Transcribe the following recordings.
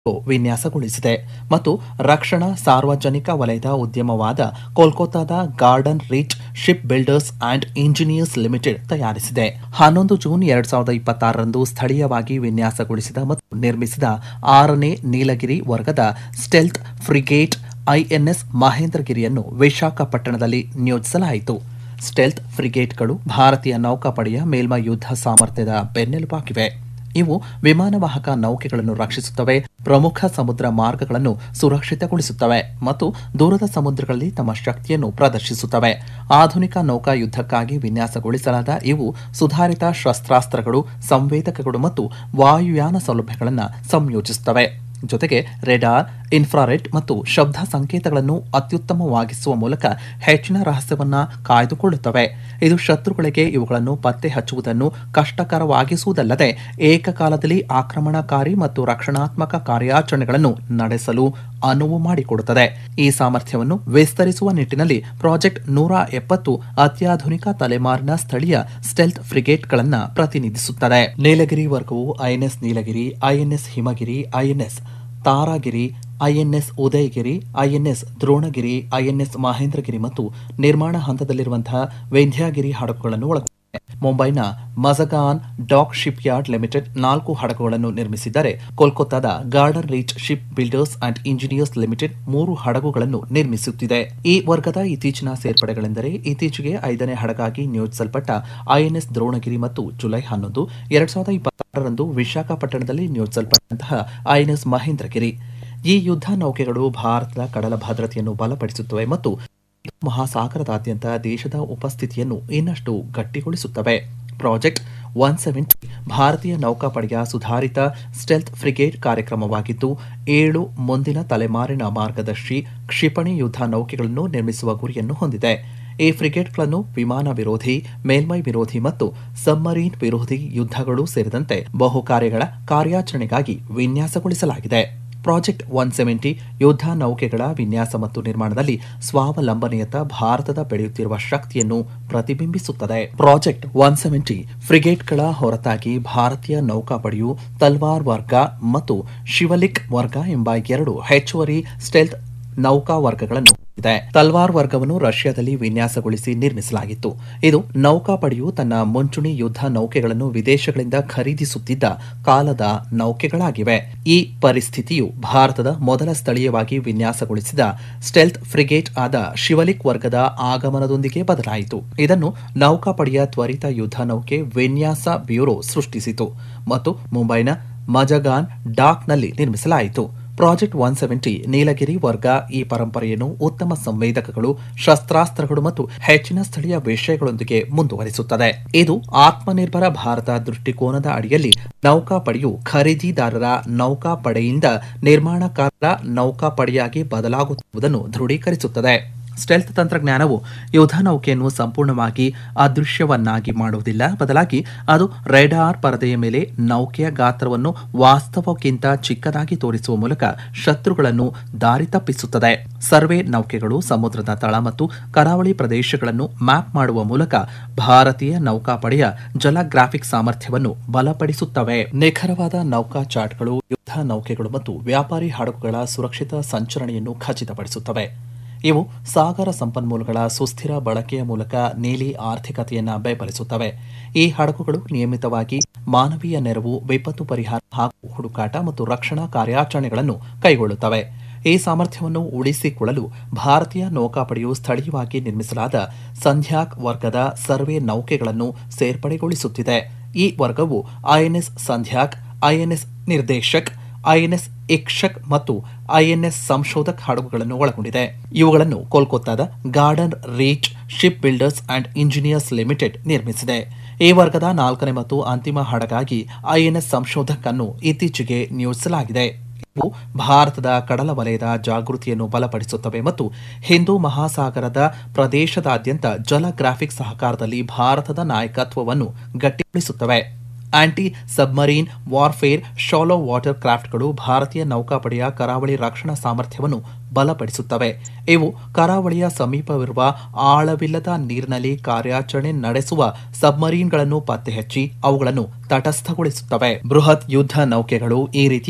ವಿನ್ಯಾಸಗೊಳಿಸಿದೆ ಮತ್ತು ರಕ್ಷಣಾ ಸಾರ್ವಜನಿಕ ವಲಯದ ಉದ್ಯಮವಾದ ಕೋಲ್ಕತ್ತಾದ Garden Reach Shipbuilders and Engineers Limited ತಯಾರಿಸಿದೆ ಹನ್ನೊಂದು ಜೂನ್ ಎರಡ್ ಸಾವಿರದ ಇಪ್ಪತ್ತಾರರಂದು ಸ್ಥಳೀಯವಾಗಿ ವಿನ್ಯಾಸಗೊಳಿಸಿದ ಮತ್ತು ನಿರ್ಮಿಸಿದ ಆರನೇ ನೀಲಗಿರಿ ವರ್ಗದ ಸ್ಟೆಲ್ತ್ ಫ್ರಿಗೇಟ್ ಐಎನ್ಎಸ್ ಮಹೇಂದ್ರಗಿರಿಯನ್ನು ವಿಶಾಖಪಟ್ಟಣದಲ್ಲಿ ನಿಯೋಜಿಸಲಾಯಿತು ಸ್ಟೆಲ್ತ್ ಫ್ರಿಗೇಟ್ಗಳು ಭಾರತೀಯ ನೌಕಾಪಡೆಯ ಮೇಲ್ಮೈ ಯುದ್ಧ ಸಾಮರ್ಥ್ಯದ ಬೆನ್ನೆಲುಬಾಗಿವೆ ಇವು ವಿಮಾನವಾಹಕ ನೌಕೆಗಳನ್ನು ರಕ್ಷಿಸುತ್ತವೆ ಪ್ರಮುಖ ಸಮುದ್ರ ಮಾರ್ಗಗಳನ್ನು ಸುರಕ್ಷಿತಗೊಳಿಸುತ್ತವೆ ಮತ್ತು ದೂರದ ಸಮುದ್ರಗಳಲ್ಲಿ ತಮ್ಮ ಶಕ್ತಿಯನ್ನು ಪ್ರದರ್ಶಿಸುತ್ತವೆ ಆಧುನಿಕ ನೌಕಾ ಯುದ್ಧಕ್ಕಾಗಿ ವಿನ್ಯಾಸಗೊಳಿಸಲಾದ ಇವು ಸುಧಾರಿತ ಶಸ್ತ್ರಾಸ್ತ್ರಗಳು ಸಂವೇದಕಗಳು ಮತ್ತು ವಾಯುಯಾನ ಸೌಲಭ್ಯಗಳನ್ನು ಸಂಯೋಜಿಸುತ್ತವೆ ಜೊತೆಗೆ ರೆಡಾರ್ ಇನ್ಫ್ರಾರೆಡ್ ಮತ್ತು ಶಬ್ದ ಸಂಕೇತಗಳನ್ನು ಅತ್ಯುತ್ತಮವಾಗಿಸುವ ಮೂಲಕ ಹೆಚ್ಚಿನ ರಹಸ್ಯವನ್ನ ಕಾಯ್ದುಕೊಳ್ಳುತ್ತವೆ ಇದು ಶತ್ರುಗಳಿಗೆ ಇವುಗಳನ್ನು ಪತ್ತೆ ಹಚ್ಚುವುದನ್ನು ಕಷ್ಟಕರವಾಗಿಸುವುದಲ್ಲದೆ ಏಕಕಾಲದಲ್ಲಿ ಆಕ್ರಮಣಕಾರಿ ಮತ್ತು ರಕ್ಷಣಾತ್ಮಕ ಕಾರ್ಯಾಚರಣೆಗಳನ್ನು ನಡೆಸಲು ಅನುವು ಮಾಡಿಕೊಡುತ್ತದೆ ಈ ಸಾಮರ್ಥ್ಯವನ್ನು ವಿಸ್ತರಿಸುವ ನಿಟ್ಟಿನಲ್ಲಿ ಪ್ರಾಜೆಕ್ಟ್ ನೂರ ಎಪ್ಪತ್ತು ಅತ್ಯಾಧುನಿಕ ತಲೆಮಾರಿನ ಸ್ಥಳೀಯ ಸ್ಟೆಲ್ತ್ ಫ್ರಿಗೇಟ್ಗಳನ್ನು ಪ್ರತಿನಿಧಿಸುತ್ತದೆ ನೀಲಗಿರಿ ವರ್ಗವು INS Nilgiri INS Himagiri INS Taragiri INS Udaygiri INS Dronagiri INS Mahendragiri ಮತ್ತು ನಿರ್ಮಾಣ ಹಂತದಲ್ಲಿರುವಂತಹ ವಿಂಧ್ಯಾಗಿರಿ ಹಡಗುಗಳನ್ನು ಒಳಗೊಂಡಿದೆ ಮುಂಬೈನ Mazagon dock shipyard limited ನಾಲ್ಕು ಹಡಗುಗಳನ್ನು ನಿರ್ಮಿಸಿದ್ದರೆ ಕೋಲ್ಕತ್ತಾದ Garden Reach Shipbuilders and Engineers Limited ಮೂರು ಹಡಗುಗಳನ್ನು ನಿರ್ಮಿಸುತ್ತಿದೆ ಈ ವರ್ಗದ ಇತ್ತೀಚಿನ ಸೇರ್ಪಡೆಗಳೆಂದರೆ ಇತ್ತೀಚೆಗೆ ಐದನೇ ಹಡಗಾಗಿ ನಿಯೋಜಿಸಲ್ಪಟ್ಟ ಐಎನ್ಎಸ್ ದ್ರೋಣಗಿರಿ ಮತ್ತು ಜುಲೈ ಹನ್ನೊಂದು ಎರಡ್ ಸಾವಿರದ ಇಪ್ಪತ್ತಾರರಂದು ವಿಶಾಖಪಟ್ಟಣದಲ್ಲಿ ನಿಯೋಜಿಸಲ್ಪಟ್ಟಂತಹ ಐಎನ್ಎಸ್ ಮಹೇಂದ್ರಗಿರಿ ಈ ಯುದ್ಧ ನೌಕೆಗಳು ಭಾರತದ ಕಡಲ ಭದ್ರತೆಯನ್ನು ಬಲಪಡಿಸುತ್ತವೆ ಮತ್ತು ಮಹಾಸಾಗರದಾದ್ಯಂತ ದೇಶದ ಉಪಸ್ಥಿತಿಯನ್ನು ಇನ್ನಷ್ಟು ಗಟ್ಟಿಗೊಳಿಸುತ್ತವೆ ಪ್ರಾಜೆಕ್ಟ್ ಒನ್ ಸೆವೆಂಟಿ ಭಾರತೀಯ ನೌಕಾಪಡೆಯ ಸುಧಾರಿತ ಸ್ಟೆಲ್ತ್ ಫ್ರಿಗೇಟ್ ಕಾರ್ಯಕ್ರಮವಾಗಿದ್ದು ಏಳು ಮುಂದಿನ ತಲೆಮಾರಿನ ಮಾರ್ಗದರ್ಶಿ ಕ್ಷಿಪಣಿ ಯುದ್ಧ ನೌಕೆಗಳನ್ನು ನಿರ್ಮಿಸುವ ಗುರಿಯನ್ನು ಹೊಂದಿದೆ ಈ ಫ್ರಿಗೇಟ್ಗಳನ್ನು ವಿಮಾನ ವಿರೋಧಿ ಮೇಲ್ಮೈ ವಿರೋಧಿ ಮತ್ತು ಸಬ್ಮರೀನ್ ವಿರೋಧಿ ಯುದ್ಧಗಳು ಸೇರಿದಂತೆ ಬಹು ಕಾರ್ಯಗಳ ಕಾರ್ಯಾಚರಣೆಗಾಗಿ ವಿನ್ಯಾಸಗೊಳಿಸಲಾಗಿದೆ ಪ್ರಾಜೆಕ್ಟ್ ಒನ್ ಸೆವೆಂಟಿ ಯುದ್ಧ ನೌಕೆಗಳ ವಿನ್ಯಾಸ ಮತ್ತು ನಿರ್ಮಾಣದಲ್ಲಿ ಸ್ವಾವಲಂಬನೆಯತ್ತ ಭಾರತದ ಬೆಳೆಯುತ್ತಿರುವ ಶಕ್ತಿಯನ್ನು ಪ್ರತಿಬಿಂಬಿಸುತ್ತದೆ ಪ್ರಾಜೆಕ್ಟ್ ಒನ್ ಸೆವೆಂಟಿ ಫ್ರಿಗೇಟ್ಗಳ ಹೊರತಾಗಿ ಭಾರತೀಯ ನೌಕಾಪಡೆಯು ತಲ್ವಾರ್ ವರ್ಗ ಮತ್ತು ಶಿವಲಿಕ್ ವರ್ಗ ಎಂಬ ಎರಡು ಹೆಚ್ಚುವರಿ ಸ್ಟೆಲ್ತ್ ನೌಕಾ ವರ್ಗಗಳನ್ನು ಹೊಂದಿದೆ ತಲ್ವಾರ್ ವರ್ಗವನ್ನು ರಷ್ಯಾದಲ್ಲಿ ವಿನ್ಯಾಸಗೊಳಿಸಿ ನಿರ್ಮಿಸಲಾಗಿತ್ತು ಇದು ನೌಕಾಪಡೆಯು ತನ್ನ ಮುಂಚೂಣಿ ಯುದ್ಧ ನೌಕೆಗಳನ್ನು ವಿದೇಶಗಳಿಂದ ಖರೀದಿಸುತ್ತಿದ್ದ ಕಾಲದ ನೌಕೆಗಳಾಗಿವೆ ಈ ಪರಿಸ್ಥಿತಿಯು ಭಾರತದ ಮೊದಲ ಸ್ಥಳೀಯವಾಗಿ ವಿನ್ಯಾಸಗೊಳಿಸಿದ ಸ್ಟೆಲ್ತ್ ಫ್ರಿಗೇಟ್ ಆದ ಶಿವಲಿಕ್ ವರ್ಗದ ಆಗಮನದೊಂದಿಗೆ ಬದಲಾಯಿತು ಇದನ್ನು ನೌಕಾಪಡೆಯ ತ್ವರಿತ ಯುದ್ಧ ನೌಕೆ ವಿನ್ಯಾಸ ಬ್ಯೂರೋ ಸೃಷ್ಟಿಸಿತು ಮತ್ತು ಮುಂಬೈನ ಮಜಗಾನ್ ಡಾಕ್ನಲ್ಲಿ ನಿರ್ಮಿಸಲಾಯಿತು ಪ್ರಾಜೆಕ್ಟ್ ಒನ್ ಸೆವೆಂಟಿ ನೀಲಗಿರಿ ವರ್ಗ ಈ ಪರಂಪರೆಯನ್ನು ಉತ್ತಮ ಸಂವೇದಕಗಳು ಶಸ್ತ್ರಾಸ್ತ್ರಗಳು ಮತ್ತು ಹೆಚ್ಚಿನ ಸ್ಥಳೀಯ ವಿಷಯಗಳೊಂದಿಗೆ ಮುಂದುವರಿಸುತ್ತದೆ ಇದು ಆತ್ಮನಿರ್ಭರ ಭಾರತ ದೃಷ್ಟಿಕೋನದ ಅಡಿಯಲ್ಲಿ ನೌಕಾಪಡೆಯು ಖರೀದಿದಾರರ ನೌಕಾಪಡೆಯಿಂದ ನಿರ್ಮಾಣಕಾರರ ನೌಕಾಪಡೆಯಾಗಿ ಬದಲಾಗುತ್ತಿರುವುದನ್ನು ದೃಢೀಕರಿಸುತ್ತದೆ ಸ್ಟೆಲ್ತ್ ತಂತ್ರಜ್ಞಾನವು ಯುದ್ಧ ನೌಕೆಯನ್ನು ಸಂಪೂರ್ಣವಾಗಿ ಅದೃಶ್ಯವನ್ನಾಗಿ ಮಾಡುವುದಿಲ್ಲ ಬದಲಾಗಿ ಅದು ರೆಡಾರ್ ಪರದೆಯ ಮೇಲೆ ನೌಕೆಯ ಗಾತ್ರವನ್ನು ವಾಸ್ತವಕ್ಕಿಂತ ಚಿಕ್ಕದಾಗಿ ತೋರಿಸುವ ಮೂಲಕ ಶತ್ರುಗಳನ್ನು ದಾರಿ ತಪ್ಪಿಸುತ್ತದೆ ಸರ್ವೆ ನೌಕೆಗಳು ಸಮುದ್ರದ ತಳ ಮತ್ತು ಕರಾವಳಿ ಪ್ರದೇಶಗಳನ್ನು ಮ್ಯಾಪ್ ಮಾಡುವ ಮೂಲಕ ಭಾರತೀಯ ನೌಕಾಪಡೆಯ ಜಲ ಗ್ರಾಫಿಕ್ ಸಾಮರ್ಥ್ಯವನ್ನು ಬಲಪಡಿಸುತ್ತವೆ ನಿಖರವಾದ ನೌಕಾ ಚಾರ್ಟ್ಗಳು ಯುದ್ಧ ನೌಕೆಗಳು ಮತ್ತು ವ್ಯಾಪಾರಿ ಹಡಗುಗಳ ಸುರಕ್ಷಿತ ಸಂಚರಣೆಯನ್ನು ಖಚಿತಪಡಿಸುತ್ತವೆ ಇವು ಸಾಗರ ಸಂಪನ್ಮೂಲಗಳ ಸುಸ್ಥಿರ ಬಳಕೆಯ ಮೂಲಕ ನೀಲಿ ಆರ್ಥಿಕತೆಯನ್ನು ಬೆಂಬಲಿಸುತ್ತವೆ ಈ ಹಡಗುಗಳು ನಿಯಮಿತವಾಗಿ ಮಾನವೀಯ ನೆರವು ವಿಪತ್ತು ಪರಿಹಾರ ಹಾಗೂ ಹುಡುಕಾಟ ಮತ್ತು ರಕ್ಷಣಾ ಕಾರ್ಯಾಚರಣೆಗಳನ್ನು ಕೈಗೊಳ್ಳುತ್ತವೆ ಈ ಸಾಮರ್ಥ್ಯವನ್ನು ಉಳಿಸಿಕೊಳ್ಳಲು ಭಾರತೀಯ ನೌಕಾಪಡೆಯು ಸ್ಥಳೀಯವಾಗಿ ನಿರ್ಮಿಸಲಾದ ಸಂಧ್ಯಾಕ್ ವರ್ಗದ ಸರ್ವೆ ನೌಕೆಗಳನ್ನು ಸೇರ್ಪಡೆಗೊಳಿಸುತ್ತಿದೆ ಈ ವರ್ಗವು INS Sandhayak INS Nirdeshak INS Ikshak ಮತ್ತು ಐಎನ್ಎಸ್ ಸಂಶೋಧಕ್ ಹಡಗುಗಳನ್ನು ಒಳಗೊಂಡಿದೆ ಇವುಗಳನ್ನು ಕೋಲ್ಕತ್ತಾದ Garden Reach Shipbuilders and Engineers Limited ನಿರ್ಮಿಸಿದೆ ಈ ವರ್ಗದ ನಾಲ್ಕನೇ ಮತ್ತು ಅಂತಿಮ ಹಡಗಾಗಿ ಐಎನ್ಎಸ್ ಸಂಶೋಧಕ್ ಅನ್ನು ಇತ್ತೀಚೆಗೆ ನಿಯೋಜಿಸಲಾಗಿದೆ ಇವು ಭಾರತದ ಕಡಲ ವಲಯದ ಜಾಗೃತಿಯನ್ನು ಬಲಪಡಿಸುತ್ತವೆ ಮತ್ತು ಹಿಂದೂ ಮಹಾಸಾಗರದ ಪ್ರದೇಶದಾದ್ಯಂತ ಜಲ ಗ್ರಾಫಿಕ್ ಸಹಕಾರದಲ್ಲಿ ಭಾರತದ ನಾಯಕತ್ವವನ್ನು ಗಟ್ಟಿಗೊಳಿಸುತ್ತವೆ anti submarine warfare shallow water ಕ್ರಾಫ್ಟ್ಗಳು ಭಾರತೀಯ ನೌಕಾಪಡೆಯ ಕರಾವಳಿ ರಕ್ಷಣಾ ಸಾಮರ್ಥ್ಯವನ್ನು ಬಲಪಡಿಸುತ್ತವೆ ಇವು ಕರಾವಳಿಯ ಸಮೀಪವಿರುವ ಆಳವಿಲ್ಲದ ನೀರಿನಲ್ಲಿ ಕಾರ್ಯಾಚರಣೆ ನಡೆಸುವ ಸಬ್ಮರೀನ್ಗಳನ್ನು ಪತ್ತೆಹಚ್ಚಿ ಅವುಗಳನ್ನು ತಟಸ್ಥಗೊಳಿಸುತ್ತವೆ ಬೃಹತ್ ಯುದ್ಧ ನೌಕೆಗಳು ಈ ರೀತಿಯ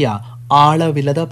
ಆಳವಿಲ್ಲದ